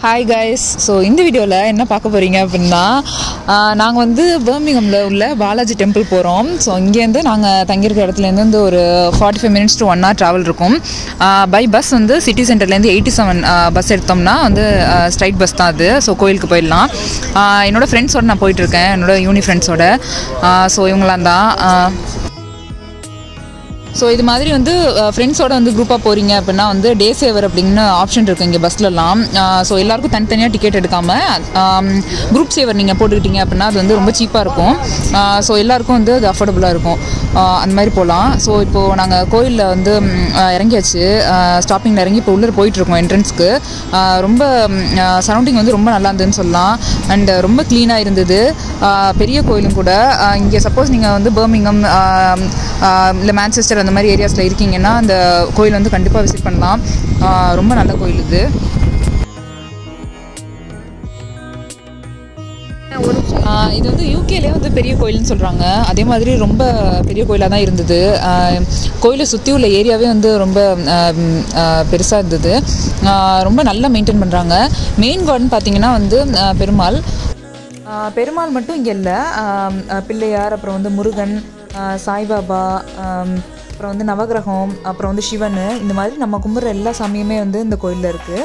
hi guys so இந்த வீடியோவில் என்ன பார்க்க போகிறீங்க அப்படின்னா நாங்கள் வந்து பர்மிங்கமில் உள்ள பாலாஜி டெம்பிள் போகிறோம் ஸோ இங்கேருந்து நாங்கள் தங்கியிருக்க இடத்துலேருந்து வந்து ஒரு forty five minutes to one hour travel இருக்கும் பை பஸ் வந்து சிட்டி சென்டர்லேருந்து எயிட்டி செவன் பஸ் எடுத்தோம்னா வந்து ஸ்ட்ரைட் பஸ் தான் அது ஸோ கோயிலுக்கு போயிடலாம் ஆஹ் என்னோட ஃப்ரெண்ட்ஸோட நான் போயிட்டுருக்கேன் என்னோட யூனி ஃப்ரெண்ட்ஸோட ஸோ இவங்களாம் தான் ஆஹ் ஸோ இது மாதிரி வந்து ஃப்ரெண்ட்ஸோட வந்து குரூப்பாக போகிறீங்க அப்படின்னா வந்து டே சேவர் அப்படின்னு ஆப்ஷன் இருக்குது இங்கே பஸ்லலாம் ஸோ எல்லாருக்கும் தனித்தனியாக டிக்கெட் எடுக்காமல் குரூப் சேவர் நீங்கள் போட்டுக்கிட்டீங்க அப்படின்னா அது வந்து ரொம்ப சீப்பாக இருக்கும் ஸோ எல்லாருக்கும் வந்து அது அஃபோர்டபுளாக இருக்கும் ஆஹ் அந்த மாதிரி போகலாம் ஸோ இப்போது நாங்கள் கோயிலில் வந்து ம், ஆஹ் இறங்கியாச்சு ஸ்டாப்பிங்கில் இறங்கி இப்போ உள்ளே போயிட்டுருக்கோம் என்ட்ரன்ஸ்க்கு ரொம்ப சரௌண்டிங் வந்து ரொம்ப நல்லா இருந்ததுன்னு சொல்லலாம் அண்ட் ரொம்ப க்ளீனாக இருந்தது ஆஹ் பெரிய கோயிலும் கூட இங்கே சப்போஸ் நீங்கள் வந்து பர்மிங்கம் இல்லை மேன்செஸ்டர் அந்த மாதிரி ஏரியாஸில் இருக்கீங்கன்னா அந்த கோயில் வந்து கண்டிப்பாக விசிட் பண்ணலாம் ஆஹ் ரொம்ப நல்ல கோயில் இது ஆஹ் இது வந்து யூகேலே வந்து பெரிய கோயில்னு சொல்கிறாங்க அதே மாதிரி ரொம்ப பெரிய கோயிலாக தான் இருந்தது ஆஹ் கோயிலை சுற்றி உள்ள ஏரியாவே வந்து ரொம்ப பெருசாக இருந்தது ஆஹ் ரொம்ப நல்லா மெயின்டைன் பண்ணுறாங்க மெயின் கார்டன் பார்த்தீங்கன்னா வந்து ஆஹ் பெருமாள் ஆஹ் பெருமாள் மட்டும் இங்கே இல்லை பிள்ளையார் அப்புறம் வந்து முருகன் ஆஹ் சாய்பாபா ஆம், அப்புறம் வந்து நவகிரகம் அப்புறம் வந்து சிவன் இந்த மாதிரி நம்ம கும்பிட்ற எல்லா சாமியுமே வந்து இந்த கோயிலில் இருக்குது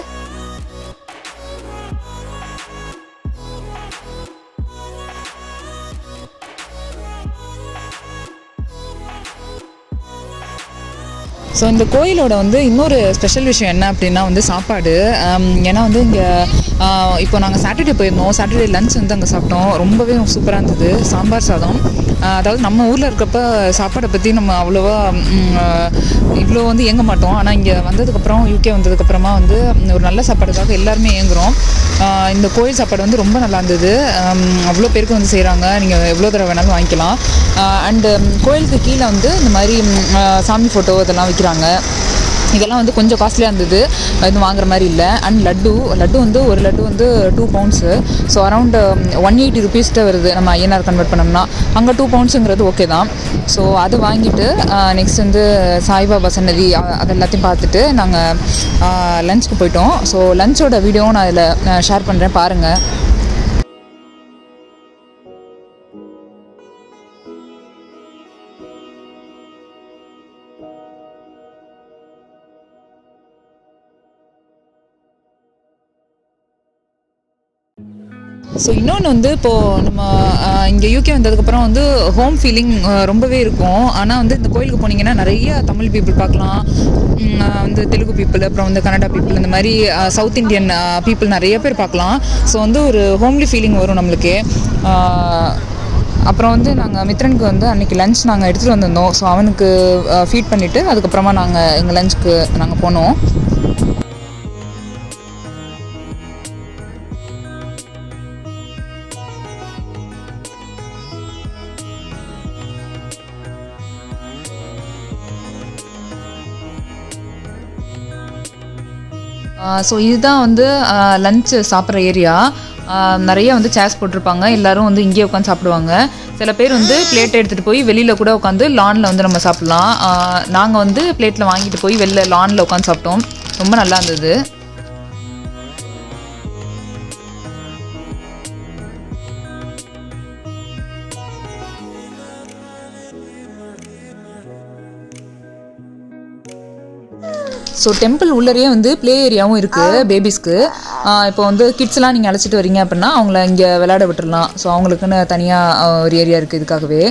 ஸோ இந்த கோயிலோட வந்து இன்னொரு ஸ்பெஷல் விஷயம் என்ன அப்படின்னா வந்து சாப்பாடு ஆம், ஏன்னா வந்து இங்கே இப்போ நாங்கள் சாட்டர்டே போயிருந்தோம் சாட்டர்டே லஞ்ச் வந்து அங்கே சாப்பிட்டோம் ரொம்பவே சூப்பராக இருந்தது சாம்பார் சாதம் ஆஹ், அதாவது நம்ம ஊரில் இருக்கப்ப சாப்பாடை பற்றி நம்ம அவ்வளோவா ம், ஆஹ், இவ்வளோ வந்து ஏங்க மாட்டோம் ஆனால் இங்கே வந்ததுக்கப்புறம் யூகே வந்ததுக்கப்புறமா வந்து ஒரு நல்ல சாப்பாடுக்காக எல்லாருமே ஏங்குறோம் ஆஹ், இந்த கோயில் சாப்பாடு வந்து ரொம்ப நல்லா இருந்தது ஆம், அவ்வளோ பேருக்கு வந்து செய்கிறாங்க நீங்கள் எவ்வளோ தடவை வேணாலும் வாங்கிக்கலாம் அண்டு கோயிலுக்கு கீழே வந்து இந்த மாதிரி ம், ஆஹ், சாமி ஃபோட்டோ இதெல்லாம் வைக்கிறாங்க இதெல்லாம் வந்து கொஞ்சம் காஸ்ட்லியாக இருந்தது இது வாங்குற மாதிரி இல்லை அண்ட் லட்டு லட்டு வந்து ஒரு லட்டு வந்து two pounds so around one eighty ருபீஸ்ட்டு வருது நம்ம ஐஎன்ஆர் கன்வெர்ட் பண்ணோம்னா அங்கே டூ பவுண்ட்ஸுங்கிறது ஓகே தான் ஸோ அது வாங்கிட்டு நெக்ஸ்ட் வந்து சாய்பாபா சன்னதி அ- அது எல்லாத்தையும் பார்த்துட்டு நாங்கள் லஞ்சுக்கு போயிட்டோம் ஸோ லஞ்சோட வீடியோவும் நான் இதில் ஷேர் பண்ணுறேன் பாருங்கள் ஸோ இன்னொன்று வந்து இப்போது நம்ம இங்கே யூகே வந்ததுக்கப்புறம் வந்து ஹோம் ஃபீலிங் ரொம்பவே இருக்கும் ஆனால் வந்து இந்த கோயிலுக்கு போனீங்கன்னா நிறைய தமிழ் பீப்புள் பார்க்கலாம் உம், ஆஹ் வந்து தெலுங்கு பீப்புள் அப்புறம் வந்து கன்னடா பீப்புள் இந்த மாதிரி சவுத் இந்தியன் பீப்புள் நிறைய பேர் பார்க்கலாம் ஸோ வந்து ஒரு ஹோம்லி ஃபீலிங் வரும் நம்மளுக்கு ஆஹ், அப்புறம் வந்து நாங்கள் மித்ரனுக்கு வந்து அன்றைக்கி லஞ்ச் நாங்கள் எடுத்துகிட்டு வந்திருந்தோம் ஸோ அவனுக்கு ஃபீட் பண்ணிவிட்டு அதுக்கப்புறமா நாங்கள் எங்கள் லஞ்சுக்கு நாங்கள் போனோம் ஸோ இதுதான் வந்து லஞ்சு சாப்பிட்ற ஏரியா நிறைய வந்து சேர்ஸ் போட்டிருப்பாங்க எல்லாரும் வந்து இங்கேயே உட்காந்து சாப்பிடுவாங்க சில பேர் வந்து பிளேட் எடுத்துகிட்டு போய் வெளியில் கூட உட்காந்து லானில் வந்து நம்ம சாப்பிட்லாம் நாங்கள் வந்து பிளேட்டில் வாங்கிட்டு போய் வெளில லானில் உட்காந்து சாப்பிட்டோம் ரொம்ப நல்லா இருந்தது ஸோ டெம்பிள் உள்ளரையே வந்து ப்ளே ஏரியாவும் இருக்குது பேபிஸ்க்கு இப்போ வந்து கிட்ஸ்லாம் நீங்கள் அழைச்சிட்டு வரீங்க அப்படின்னா அவங்கள இங்கே விளையாட விட்டுறலாம் ஸோ அவங்களுக்குன்னு தனியாக ஒரு ஏரியா இருக்குது இதுக்காகவே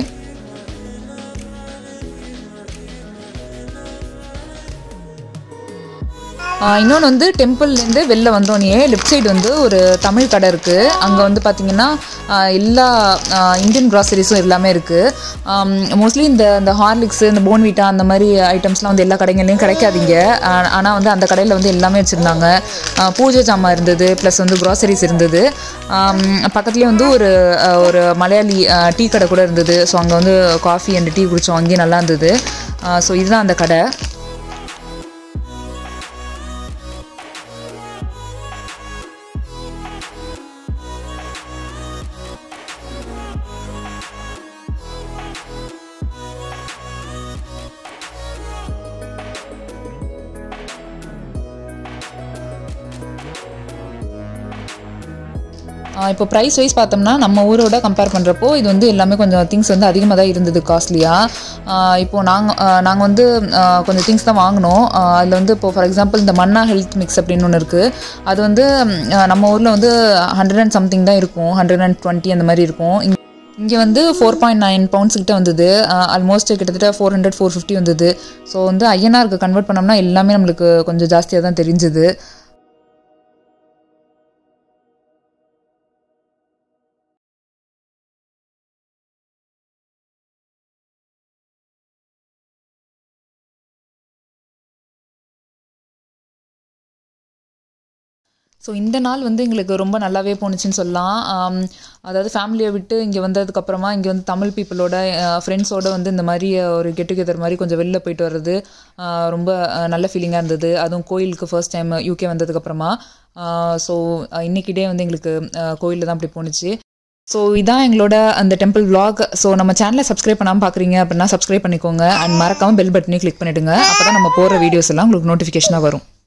இன்னொன்று வந்து டெம்பிள்லேருந்து வெளில வந்தோடனே லெஃப்ட் சைடு வந்து ஒரு தமிழ் கடை இருக்குது அங்கே வந்து பார்த்திங்கன்னா ஆஹ் எல்லா இந்தியன் கிராசரிஸும் எல்லாமே இருக்குது மோஸ்ட்லி இந்த இந்த ஹார்லிக்ஸு இந்த போன்விட்டா அந்த மாதிரி ஐட்டம்ஸ்லாம் வந்து எல்லா கடைகள்லையும் கிடைக்காதீங்க ஆனால் வந்து அந்த கடையில் வந்து எல்லாமே வச்சுருந்தாங்க பூஜை ஜாமான் இருந்தது ப்ளஸ் வந்து கிராசரிஸ் இருந்தது ஆம், பக்கத்துலேயே வந்து ஒரு ஆஹ் ஒரு மலையாளி டீ கடை கூட இருந்தது ஸோ அங்கே வந்து காஃபி அண்ட் டீ குடித்தோம் அங்கேயும் நல்லா இருந்தது ஸோ இதுதான் அந்த கடை இப்போ ப்ரைஸ் வைஸ் பார்த்தோம்னா நம்ம ஊரோட கம்பேர் பண்ணுறப்போ இது வந்து எல்லாமே கொஞ்சம் திங்ஸ் வந்து அதிகமாக தான் இருந்தது காஸ்ட்லியாக இப்போது நாங்கள் நாங்கள் வந்து ஆஹ் கொஞ்சம் திங்ஸ் தான் வாங்கினோம் அதில் வந்து இப்போ ஃபார் எக்ஸாம்பிள் இந்த மன்னா ஹெல்த் மிக்ஸ் அப்படின்னு ஒன்று இருக்குது அது வந்து ஆஹ் நம்ம ஊரில் வந்து ஹண்ட்ரட் அண்ட் சம்திங் தான் இருக்கும் ஹண்ட்ரட் அண்ட் டுவெண்ட்டி அந்த மாதிரி இருக்கும் இங்க- இங்கே வந்து ஃபோர் பாயிண்ட் நைன் பவுண்ட்ஸ் கிட்ட வந்தது ஆல்மோஸ்ட் கிட்டத்தட்ட ஃபோர் ஹண்ட்ரட் ஃபோர் ஃபிஃப்டி வந்தது ஸோ வந்து ஐஎன்ஆருக்கு கன்வெர்ட் பண்ணோம்னா எல்லாமே நம்மளுக்கு கொஞ்சம் ஜாஸ்தியாக தான் தெரிஞ்சுது ஸோ இந்த நாள் வந்து எங்களுக்கு ரொம்ப நல்லாவே போணுச்சுன்னு சொல்லலாம் ஆம், அதாவது ஃபேமிலியை விட்டு இங்கே வந்ததுக்கப்புறமா இங்கே வந்து தமிழ் பீப்புளோட ஃப்ரெண்ட்ஸோட வந்து இந்த மாதிரி ஒரு கெட் டுகெதர் மாதிரி கொஞ்சம் வெளில போயிட்டு வர்றது ஆ, ரொம்ப ஆ, நல்ல ஃபீலிங்காக இருந்தது அதுவும் கோயிலுக்கு ஃபர்ஸ்ட் டைம் யூகே வந்ததுக்கப்புறமா ஸோ இன்னைக்கு டே வந்து எங்களுக்கு கோயிலில் தான் அப்படி போணுச்சு ஸோ இதான் எங்களோட அந்த டெம்பிள் vlog ஸோ நம்ம சேனலை சப்ஸ்கிரைப் பண்ணாமல் பார்க்குறீங்க அப்படின்னா சப்ஸ்கிரைப் பண்ணிக்கோங்க அண்ட் மறக்காமல் பெல் பட்டனையும் கிளிக் பண்ணிவிடுங்க அப்போ தான் நம்ம போடுற வீடியோஸ் எல்லாம் உங்களுக்கு நோட்டிஃபிகேஷனாக வரும்